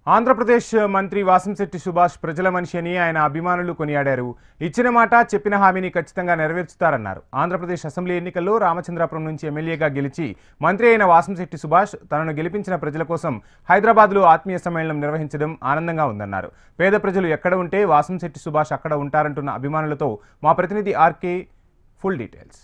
ఆంధ్రప్రదేశ్ మంత్రి వాసంశెట్టి సుభాష్ ప్రజల మనిషి అని ఆయన అభిమానులు కొనియాడారు ఇచ్చిన మాట చెప్పిన హామీని ఖచ్చితంగా నెరవేర్చుతారన్నారు ఆంధ్రప్రదేశ్ అసెంబ్లీ ఎన్నికల్లో రామచంద్రాపురం నుంచి ఎమ్మెల్యేగా గెలిచి మంత్రి అయిన వాసంశెట్టి సుభాష్ తనను గెలిపించిన ప్రజల కోసం హైదరాబాద్లో ఆత్మీయ సమ్మేళనం నిర్వహించడం ఆనందంగా ఉందన్నారు పేద ప్రజలు ఎక్కడ ఉంటే వాసంశెట్టి సుభాష్ అక్కడ ఉంటారంటున్న అభిమానులతో మా ప్రతినిధి ఆర్కే ఫుల్ డీటెయిల్స్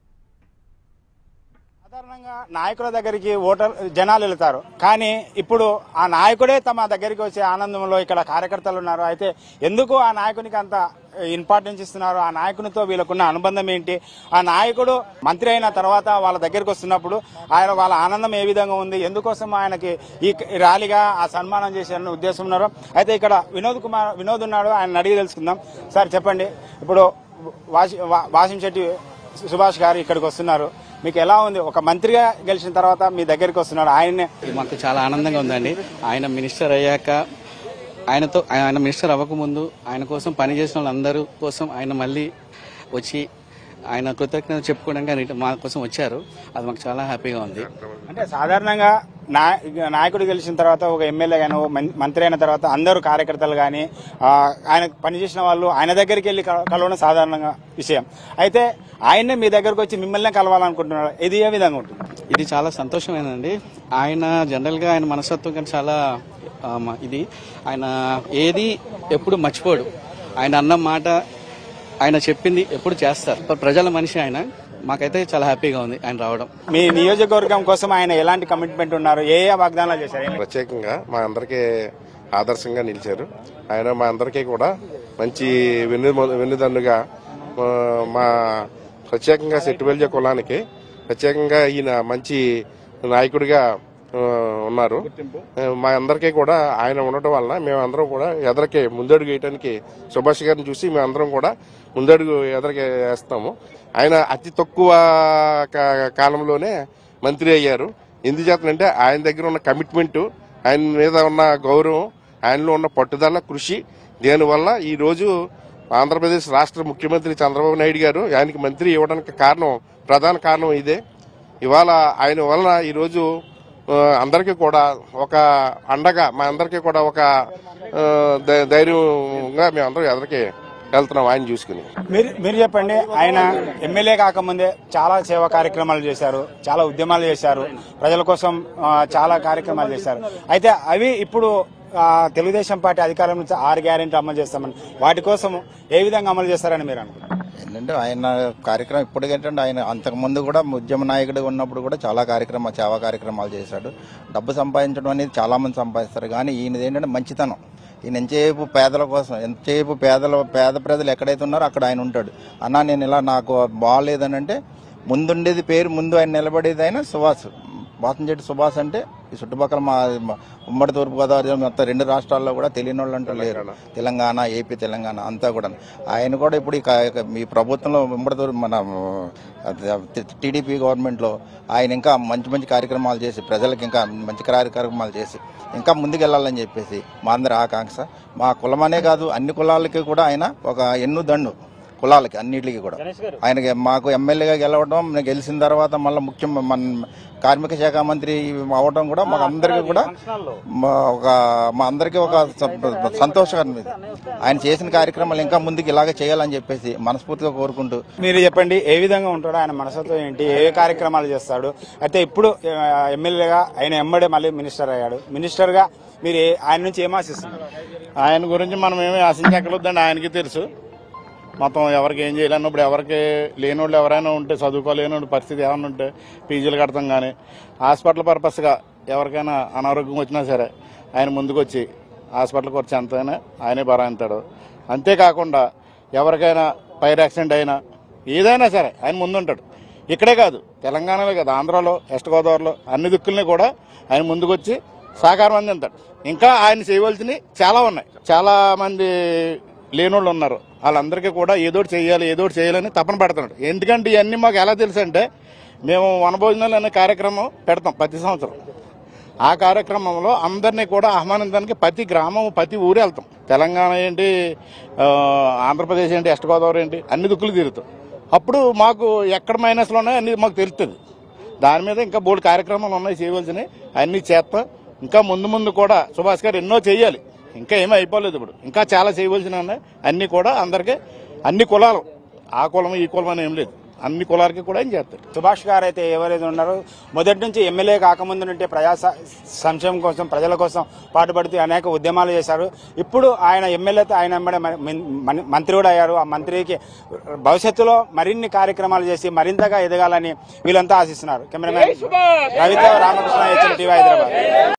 సాధారణంగా నాయకుల దగ్గరికి ఓటర్ జనాలు వెళ్తారు కానీ ఇప్పుడు ఆ నాయకుడే తమ దగ్గరికి వచ్చే ఆనందంలో ఇక్కడ కార్యకర్తలు ఉన్నారు అయితే ఎందుకు ఆ నాయకునికి అంత ఇంపార్టెన్స్ ఇస్తున్నారు ఆ నాయకునితో వీళ్ళకున్న అనుబంధం ఏంటి ఆ నాయకుడు మంత్రి అయిన తర్వాత వాళ్ళ దగ్గరికి వస్తున్నప్పుడు ఆయన వాళ్ళ ఆనందం ఏ విధంగా ఉంది ఎందుకోసం ఆయనకి ఈ ర్యాలీగా ఆ సన్మానం చేశారని ఉద్దేశం ఉన్నారు అయితే ఇక్కడ వినోద్ కుమార్ వినోద్ ఉన్నాడు ఆయన అడిగి తెలుసుకుందాం సార్ చెప్పండి ఇప్పుడు వాసి వా- వాసిం శెట్టి సుభాష్ గారు ఇక్కడికి వస్తున్నారు మీకు ఎలా ఉంది ఒక మంత్రిగా గెలిచిన తర్వాత మీ దగ్గరికి వస్తున్నాడు ఆయన్నే ఇది మాకు చాలా ఆనందంగా ఉందండి ఆయన మినిస్టర్ అయ్యాక ఆయనతో ఆయన మినిస్టర్ అవ్వకముందు ఆయన కోసం పనిచేసిన వాళ్ళందరూ కోసం ఆయన మళ్ళీ వచ్చి ఆయన కృతజ్ఞత చెప్పుకోవడానికి ఆయన ఇటు మా కోసం వచ్చారు అది మాకు చాలా హ్యాపీగా ఉంది అంటే సాధారణంగా నా నాయకుడు గెలిచిన తర్వాత ఒక ఎమ్మెల్యే కానీ ఓ మం- మంత్రి అయిన తర్వాత అందరూ కార్యకర్తలు కానీ ఆయన పనిచేసిన వాళ్ళు ఆయన దగ్గరికి వెళ్ళి కల- కలవడం సాధారణంగా విషయం అయితే ఆయన్నే మీ దగ్గరకు వచ్చి మిమ్మల్ని కలవాలనుకుంటున్నారు ఇది ఏ విధంగా ఉంటుంది ఇది చాలా సంతోషమేనండి ఆయన జనరల్గా ఆయన మనస్తత్వం కానీ చాలా ఆ, మ- ఇది ఆయన ఏది ఎప్పుడు మర్చిపోడు ఆయన అన్న మాట ఆయన చెప్పింది ఎప్పుడు చేస్తారు ప్రజల మనిషి ఆయన మాకైతే చాలా హ్యాపీగా ఉంది ఆయన రావడం మీ నియోజకవర్గం కోసం ఆయన ఎలాంటి కమిట్మెంట్ ఉన్నారు ఏ ఏ వాగ్దానాలు చేశారు ప్రత్యేకంగా మా అందరికీ ఆదర్శంగా నిలిచారు ఆయన మా అందరికీ కూడా మంచి వెన్ను వెన్నుదన్నుగా ఆ, మా ప్రత్యేకంగా సెట్టుబెల్జ కులానికి ప్రత్యేకంగా ఈయన మంచి నాయకుడిగా ఆ, ఉన్నారు ఆ, మా అందరికీ కూడా ఆయన ఉండటం వలన మేమందరం కూడా ఎదరికి ముందడుగు వేయడానికి సుభాష్ గారిని చూసి మేమందరం కూడా ముందడుగు ఎదరికి వేస్తాము ఆయన అతి తక్కువ కా- కాలంలోనే మంత్రి అయ్యారు ఎందుచేతనంటే ఆయన దగ్గర ఉన్న కమిట్మెంట్ ఆయన మీద ఉన్న గౌరవం ఆయనలో ఉన్న పట్టుదల కృషి దీనివల్ల ఈ రోజు ఆంధ్రప్రదేశ్ రాష్ట్ర ముఖ్యమంత్రి చంద్రబాబు నాయుడు గారు ఆయనకి మంత్రి ఇవ్వడానికి కారణం ప్రధాన కారణం ఇదే ఇవాళ ఆయన వలన ఈరోజు ఆ, అందరికీ కూడా ఒక అండగా మా అందరికీ కూడా ఒక ఆ, ధై- ధైర్యంగా మేమందరం ఎదరికి వెళ్తున్నాం ఆయన చూసుకుని మీరు మీరు చెప్పండి ఆయన ఎమ్మెల్యే కాకముందే చాలా సేవా కార్యక్రమాలు చేశారు చాలా ఉద్యమాలు చేశారు ప్రజల కోసం ఆ, చాలా కార్యక్రమాలు చేశారు అయితే అవి ఇప్పుడు ఆ, తెలుగుదేశం పార్టీ అధికారం నుంచి ఆరు గ్యారెంటీ అమలు చేస్తామని వాటి కోసం ఏ విధంగా అమలు చేస్తారని మీరు అనుకుంటున్నారు ఏంటంటే ఆయన కార్యక్రమం ఇప్పటికేంటంటే ఆయన అంతకుముందు కూడా ఉద్యమ నాయకుడిగా ఉన్నప్పుడు కూడా చాలా కార్యక్రమ సేవా కార్యక్రమాలు చేశాడు డబ్బు సంపాదించడం అనేది చాలా మంది సంపాదిస్తారు కానీ ఈయనది ఏంటంటే మంచితనం ఈయన ఎంతసేపు పేదల కోసం ఎంతసేపు పేదల పేద ప్రజలు ఎక్కడైతే ఉన్నారో అక్కడ ఆయన ఉంటాడు అన్న నేను ఇలా నాకు బాగాలేదని అంటే ముందుండేది పేరు ముందు ఆయన నిలబడేది ఆయన సుభాష్ బాతంచెట్టి సుభాష్ అంటే ఈ చుట్టుపక్కల మా మా ఉమ్మడి తూర్పుగోదావరి జిల్లా మొత్తం రెండు రాష్ట్రాల్లో కూడా తెలియని వాళ్ళు అంటూ లేరు తెలంగాణ ఏపీ తెలంగాణ అంతా కూడా ఆయన కూడా ఇప్పుడు ఈ కా- మీ ప్రభుత్వంలో ఉమ్మడి తూర్పు మన టీడీపీ గవర్నమెంట్లో ఆయన ఇంకా మంచి మంచి కార్యక్రమాలు చేసి ప్రజలకు ఇంకా మంచి కార్యక్రమాలు చేసి ఇంకా ముందుకెళ్లాలని చెప్పేసి మా అందరి ఆకాంక్ష మా కులమనే కాదు అన్ని కులాలకి కూడా ఆయన ఒక ఎన్ను దండు కులాలకి అన్నిటికీ కూడా ఆయనకి మాకు ఎమ్మెల్యేగా గెలవడం నేను గెలిచిన తర్వాత మళ్ళీ ముఖ్యం మన కార్మిక శాఖ మంత్రి అవడం కూడా మాకు అందరికీ కూడా మా ఒక మా అందరికీ ఒక స- సంతోషకరం ఇది ఆయన చేసిన కార్యక్రమాలు ఇంకా ముందుకు ఇలాగే చేయాలని చెప్పేసి మనస్ఫూర్తిగా కోరుకుంటూ మీరు చెప్పండి ఏ విధంగా ఉంటాడో ఆయన మనసుతో ఏంటి ఏ కార్యక్రమాలు చేస్తాడు అయితే ఇప్పుడు ఆ, ఎమ్మెల్యేగా ఆయన ఎమ్మడే మళ్ళీ మినిస్టర్ అయ్యాడు మినిస్టర్గా మీరు ఏ- ఆయన నుంచి ఏం ఆశిస్తున్నారు ఆయన గురించి మనం ఏమీ ఆశించక్కర్లేదండి ఆయనకి తెలుసు మొత్తం ఎవరికి ఏం చేయలేనప్పుడు ఎవరికి లేనోళ్ళు ఎవరైనా ఉంటే చదువుకోలేని పరిస్థితి ఏమైనా ఉంటే పీజీలు కడతాం కానీ హాస్పిటల్ పర్పస్గా ఎవరికైనా అనారోగ్యం వచ్చినా సరే ఆయన ముందుకు వచ్చి హాస్పిటల్కి వచ్చి ఎంతైనా ఆయనే భరాయిస్తాడు అంతేకాకుండా ఎవరికైనా ఫైర్ యాక్సిడెంట్ అయినా ఏదైనా సరే ఆయన ముందుంటాడు ఇక్కడే కాదు తెలంగాణలో కాదు ఆంధ్రాలో వెస్ట్ గోదావరిలో అన్ని దిక్కుల్ని కూడా ఆయన ముందుకు వచ్చి సహకారం అందిస్తాడు ఇంకా ఆయన చేయవలసినవి చాలా ఉన్నాయి చాలా మంది లేనోళ్ళు ఉన్నారు వాళ్ళందరికీ కూడా ఏదోటి చేయాలి ఏదోటి చేయాలని తపన పడుతున్నాడు ఎందుకంటే ఇవన్నీ మాకు ఎలా తెలుసు అంటే మేము వనభోజనాలు అనే కార్యక్రమం పెడతాం ప్రతి సంవత్సరం ఆ కార్యక్రమంలో అందరినీ కూడా ఆహ్వానించడానికి ప్రతి గ్రామం ప్రతి ఊరు వెళ్తాం తెలంగాణ ఏంటి ఆ, ఆంధ్రప్రదేశ్ ఏంటి వెస్ట్ గోదావరి ఏంటి అన్ని దిక్కులు తిరుగుతాం అప్పుడు మాకు ఎక్కడ మైనస్లు ఉన్నాయో అన్ని మాకు తెలుస్తుంది దాని మీద ఇంకా బోల్డ్ కార్యక్రమాలు ఉన్నాయి చేయవలసినవి అన్ని చేస్తాం ఇంకా ముందు ముందు కూడా సుభాష్ గారు ఎన్నో చేయాలి ఇంకా ఏమీ అయిపోలేదు ఇప్పుడు ఇంకా చాలా చేయవలసిన ఉన్నాయి అన్ని కూడా అందరికీ అన్ని కులాలు ఆ కులం ఈ కులం అని ఏం లేదు అన్ని కులాలకి కూడా ఏం చేస్తారు సుభాష్ గారు అయితే ఎవరైతే ఉన్నారో మొదటి నుంచి ఎమ్మెల్యే కాకముందు నుండి ప్రజా స- సంక్షేమం కోసం ప్రజల కోసం పాటుపడుతూ అనేక ఉద్యమాలు చేశారు ఇప్పుడు ఆయన ఎమ్మెల్యేతో ఆయన వెంబడే మ- మన్- మన్- మంత్రి కూడా అయ్యారు ఆ మంత్రికి భవిష్యత్తులో మరిన్ని కార్యక్రమాలు చేసి మరింతగా ఎదగాలని వీళ్ళంతా ఆశిస్తున్నారు cameraman Ravitha Ramakrishna HM TV Hyderabad